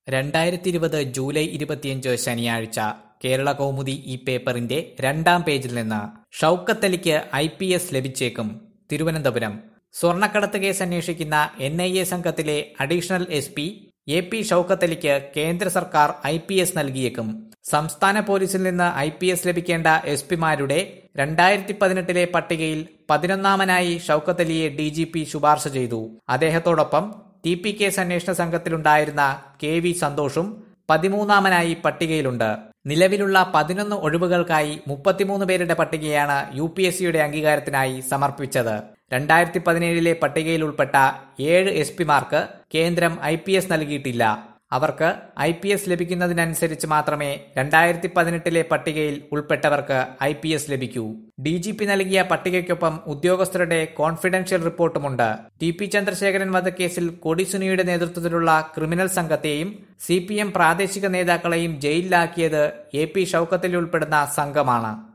രണ്ടായിരത്തി ഇരുപത് ജൂലൈ ഇരുപത്തിയഞ്ച് ശനിയാഴ്ച കേരള കൗമുദി ഈ പേപ്പറിന്റെ രണ്ടാം പേജിൽ നിന്ന് ഷൌക്കത്തലിക്ക് ഐ പി എസ് ലഭിച്ചേക്കും തിരുവനന്തപുരം സ്വർണ്ണക്കടത്ത് കേസ് അന്വേഷിക്കുന്ന എൻ ഐ എ സംഘത്തിലെ additional S P A P ഷൌക്കത്തലിക്ക് കേന്ദ്ര സർക്കാർ ഐ പി എസ് നൽകിയേക്കും സംസ്ഥാന പോലീസിൽ നിന്ന് ഐ പി എസ് ലഭിക്കേണ്ട എസ് പിമാരുടെ രണ്ടായിരത്തി പതിനെട്ടിലെ പട്ടികയിൽ പതിനൊന്നാമനായി ഷൌക്കത്തലിയെ ഡി ജി പി ശുപാർശ ചെയ്തു അദ്ദേഹത്തോടൊപ്പം ടി പി കേസ് അന്വേഷണ സംഘത്തിലുണ്ടായിരുന്ന കെ വി സന്തോഷും പതിമൂന്നാമനായി പട്ടികയിലുണ്ട് നിലവിലുള്ള പതിനൊന്ന് ഒഴിവുകൾക്കായി മുപ്പത്തിമൂന്ന് പേരുടെ പട്ടികയാണ് യു പി എസ് സിയുടെ അംഗീകാരത്തിനായി സമർപ്പിച്ചത് രണ്ടായിരത്തി പതിനേഴിലെ പട്ടികയിൽ ഉൾപ്പെട്ട ഏഴ് എസ് പിമാർക്ക് കേന്ദ്രം ഐ പി എസ് നൽകിയിട്ടില്ല അവർക്ക് ഐ പി എസ് ലഭിക്കുന്നതിനനുസരിച്ച് മാത്രമേ രണ്ടായിരത്തി പതിനെട്ടിലെ പട്ടികയിൽ ഉൾപ്പെട്ടവർക്ക് ഐ പി എസ് ലഭിക്കൂ ഡി ജി പി നൽകിയ പട്ടികയ്ക്കൊപ്പം ഉദ്യോഗസ്ഥരുടെ കോൺഫിഡൻഷ്യൽ റിപ്പോർട്ടുമുണ്ട് ടി പി ചന്ദ്രശേഖരൻ വധക്കേസിൽ കൊടിസുനിയുടെ നേതൃത്വത്തിലുള്ള ക്രിമിനൽ സംഘത്തെയും സി പി എം പ്രാദേശിക നേതാക്കളെയും ജയിലിലാക്കിയത് എ പി ഷൌക്കത്തിൽ ഉൾപ്പെടുന്ന സംഘമാണ്